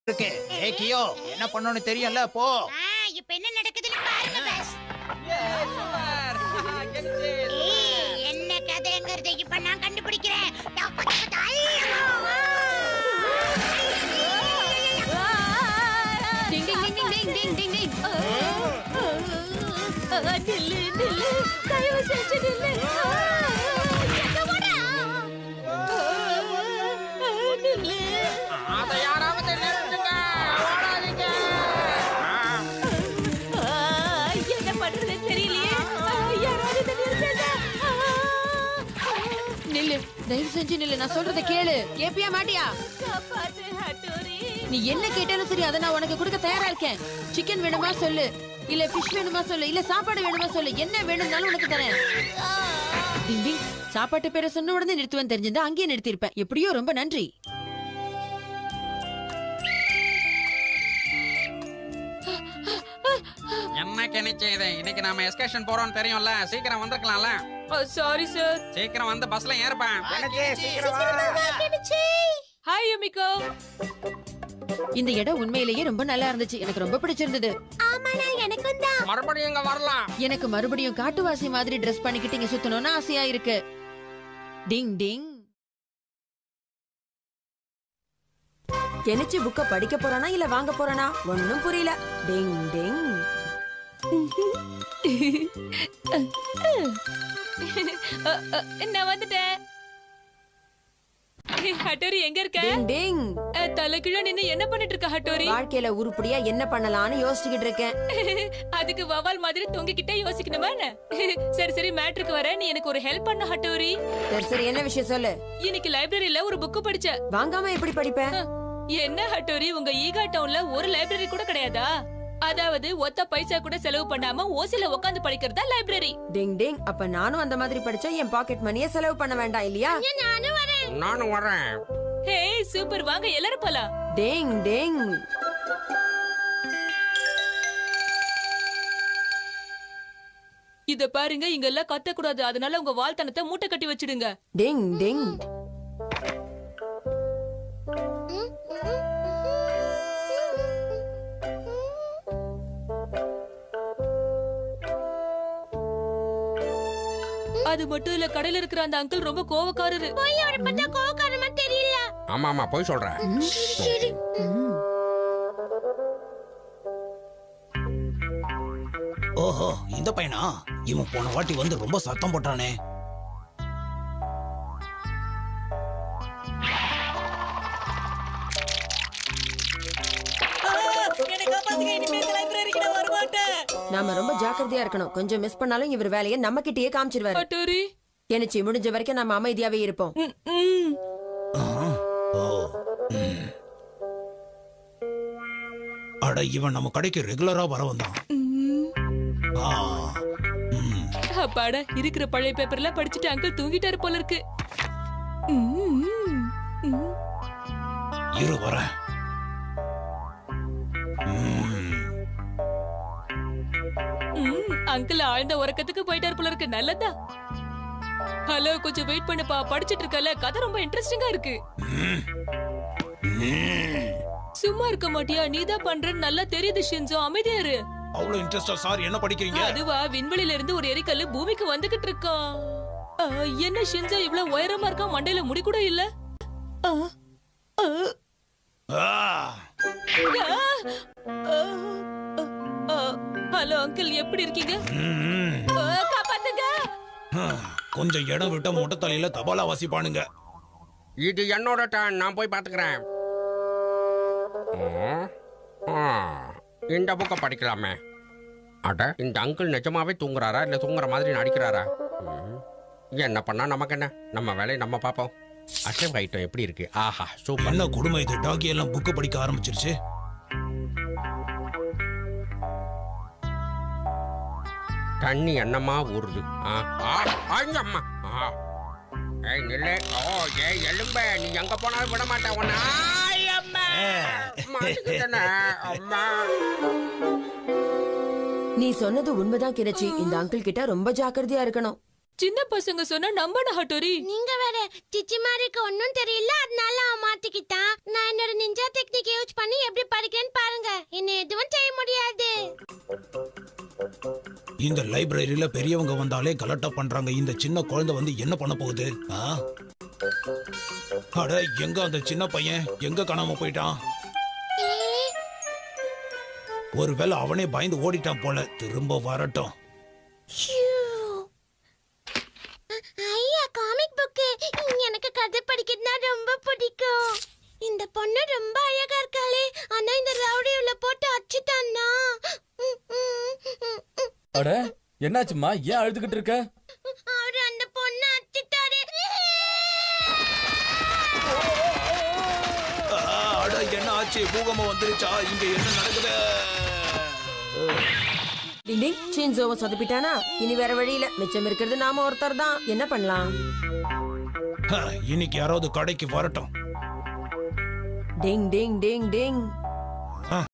இருக்கு ஏ கியோ என்ன பண்ணணும்னு தெரியும்ல போ ஆ, இப்ப என்ன நடக்குதுன்னு பாருங்க பாஸ் ஏய், என்ன கதைங்கிறத இப்ப நான் கண்டுபிடிக்கிறேன் தப்பு, தப்பு, தப்பு. ஐயோ! டிங் டிங் டிங் டிங் டிங் டிங் டிங் நில்லு நில்லு தயவு செஞ்சு நில்லு எங்க போறா நில்லு அதை யாராவது நிறுத்துங்க ஓடாதீங்க என்ன பண்றது தெரியலையே யாராவது இதை நிறுத்துங்க நில்லு தயவு செஞ்சு நில்லு நான் சொல்றத கேளு கேப்பியா மாட்டியா காப்பாத்து ஹட்டோரி நீ என்ன கேட்டாலும் சரி அதை நான் உனக்கு கொடுக்க தயாரா இருக்கேன் சிக்கன் வேணுமா சொல்லு இல்ல ஃபிஷ் வேணுமா சொல்லு இல்ல சாப்பாடு வேணுமா சொல்லு என்ன வேணும்னாலும் உனக்கு தரேன் டிங் டிங் சாப்பாட்டு பேரை சொன்ன உடனே நிறுத்துவேன் தெரிஞ்சிருந்தா அங்கேயே நிறுத்திருப்பேன் எப்படியோ ரொம்ப நன்றி என்ன கிணிச்சு இது இன்னைக்கு நாம எஸ்கேஷன் போறோம் தெரியும்ல சீக்கிரம் வந்திருக்கலாம்ல சாரி சார் சீக்கிரம் வந்து பஸ்ல ஏறுப்பேன் ஹாய் யுமிகோ இந்த இடம் உண்மையிலேயே ரொம்ப நல்லா இருந்துச்சு எனக்கு ரொம்ப பிடிச்சிருந்தது மறுபடியும் இங்க வரலாம் எனக்கு மறுபடியும் காட்டுவாசி மாதிரி ட்ரெஸ் பண்ணிக்கிட்டு இங்க சுத்தணும்னு ஆசையா இருக்கு டிங் டிங் கெனிச்சு புக்க படிக்க போறானா இல்ல வாங்க போறானா ஒண்ணும் புரியல டிங் டிங் நான் வந்துட்டேன் ஹட்டோரி எங்க இருக்க டிங் டிங் அஹ், தலைகீழ நின்னு என்ன பண்ணிட்டு இருக்க ஹட்டோரி வாழ்க்கையில உருப்படியா என்ன பண்ணலாம்னு யோசிச்சுக்கிட்டு இருக்கேன் அதுக்கு வவால் மாதிரி தொங்கிக்கிட்டே யோசிக்கணுமா என்ன? சரி சரி மேட்ருக்கு வர நீ எனக்கு ஒரு ஹெல்ப் பண்ண ஹட்டோரி சரி சரி என்ன விஷயம் சொல்லு இன்னைக்கு லைப்ரரியில ஒரு புக் படிச்ச வாங்காம எப்படி படிப்பேன் என்ன ஹட்டோரி உங்க ஈகா டவுன்ல ஒரு லைப்ரரி கூட கிடையாதா அதாவது ஒத்த பைசா கூட செலவு பண்ணாம ஓசில உட்காந்து படிக்கிறதா லைப்ரரி டிங் டிங் அப்ப நானும் அந்த மாதிரி படிச்சா என் பாக்கெட் மணியை செலவு பண்ண வேண்டாம் இல்லையா நானும் வரேன் ஹே சூப்பர் வாங்க எல்லாரும் போலாம் டிங் டிங் இத பாருங்க இங்க எல்லாம் கத்த கூடாது அதனால உங்க வாழ்த்தனத்தை மூட்டை கட்டி வச்சிடுங்க டிங் டிங் அது மட்டும் இல்ல கடையில இருக்கிற அந்த அங்கிள் ரொம்ப கோவக்காரரு அவரை பார்த்தா கோவக்காரமா தெரியல ஆமா ஆமா போய் சொல்றேன் ஓஹோ இந்த பையனா இவன் போன வாட்டி வந்து ரொம்ப சத்தம் போட்டானே நாம ரொம்ப ஜாக்கிரதையா இருக்கணும் கொஞ்சம் மிஸ் பண்ணாலும் இவர் வேலையை நம்ம கிட்டயே காமிச்சிருவாரு ஹட்டோரி கெனிச்சு முடிஞ்ச வரைக்கும் நம்ம அமைதியாவே இருப்போம் ம், ம். ஓ ம். அட இவன் நம்ம கடைக்கு ரெகுலரா வர வந்தான் ஆ, ம். அப்பாடா இருக்கிற பழைய பேப்பர்ல படிச்சுட்டு அங்கிள் தூங்கிட்டாரு போல இருக்கு ம், ம், ம். இரு வரேன் ம். ம், அங்கிள் ஆழ்ந்த உறக்கத்துக்கு போயிட்டாரு போல இருக்கு நல்லதா ஹலோ கொஞ்சம் வெயிட் பண்ணுப்பா படிச்சிட்டு இருக்கல கதை ரொம்ப இன்ட்ரெஸ்டிங்கா இருக்கு ம். சும்மா இருக்க மாட்டியா நீதான் பண்றன்னு நல்லா தெரியுது ஷின்சோ அமைதியா இரு அவ்வளவு இன்ட்ரெஸ்டா சார் என்ன படிக்கிறீங்க அதுவா விண்வெளியில இருந்து ஒரு எரிக்கல்லு பூமிக்கு வந்துகிட்டு இருக்கான் ஆ, என்ன ஷின்சோ இவ்வளவு உயரமா இருக்கா மண்டையில முடி கூட இல்ல ஆ, ஆ, ஆ, ஆ, ஆ, ஆ. ஹலோ அங்கிள் எப்படி இருக்கீங்க ம், ம். ஆ, காப்பாத்துங்க ஆ, கொஞ்சம் இடம் விட்ட மொட்டை தலையில தபாலா வாசிப்பானுங்க இது என்னோட டர்ன் நான் போய் பாத்துக்கிறேன் ம். ஆ, இந்த புக்கை படிக்கலாமே அட இந்த அங்கிள் நிஜமாவே தூங்குறாரா இல்ல தூங்குற மாதிரி நடிக்கிறாரா ம். என்ன பண்ணா நமக்கு என்ன நம்ம வேலையை நம்ம பார்ப்போம் அசைவ் ஐட்டம் எப்படி இருக்கு ஆஹா சூப்பர் என்ன கொடுமை இது டாகி எல்லாம் புக்கு படிக்க ஆரம்பிச்சிருச்சு தண்ணி என்னமா ஊறுது ஆ, ஆ, ஐயம்மா. ஆ. ஏய் நில்லு ஓ ஏய் எலும்ப நீ எங்க போனாலும் விட மாட்டேன் உன்னை ஆயம்மா. மாட்டிக்கிட்டேனே, அம்மா நீ சொன்னது உண்மைதான் கிணச்சி இந்த அங்கிள் கிட்ட ரொம்ப ஜாக்கிரதையா இருக்கணும் சின்ன பசங்க சொன்னா நம்பன ஹட்டோரி நீங்க வேற சிச்சிமாரிக்கு ஒன்னும் தெரியல அதனால அவன் மாட்டிக்கிட்டான் நான் என்னோட நிஞ்சா டெக்னிக் யூஸ் பண்ணி எப்படி படிக்கிறேன்னு பாருங்க என்ன எதுவும் செய்ய முடியாது இந்த லைப்ரரியில பெரியவங்க வந்தாலே கலட்டா பண்றாங்க இந்த சின்ன குழந்தை வந்து என்ன பண்ண போகுது ஆ? அட எங்க அந்த சின்ன பையன் எங்க காணாம போயிட்டான் ஒருவேளை அவனே பயந்து ஓடிட்டான் போல திரும்ப வரட்டும் ஐயா காமிக் புக்கு எனக்கு கதை படிக்கிறதுனா ரொம்ப பிடிக்கும் இந்த பொண்ணு ரொம்ப அழகா இருக்காளே ஆனா இந்த ரவுடி உள்ள போட்டு அடிச்சுட்டான்னா ம், ம், ம், ம். அட என்னாச்சும்மா ஏன் அழுதுகிட்டு இருக்க அவரு அந்த பொண்ணு அடிச்சுட்டாரு ஆ, அட என்ன ஆச்சு பூகம்பம் வந்துருச்சா இங்க என்ன நடக்குது டிங் டிங் ஷின்சோவை சொதப்பிட்டானா இனி வேற வழியில மிச்சம் இருக்கிறது நாம ஒருத்தர் தான் என்ன பண்ணலாம் ஹ, இன்னைக்கு யாராவது கடைக்கு வரட்டும் டிங் டிங் டிங் டிங்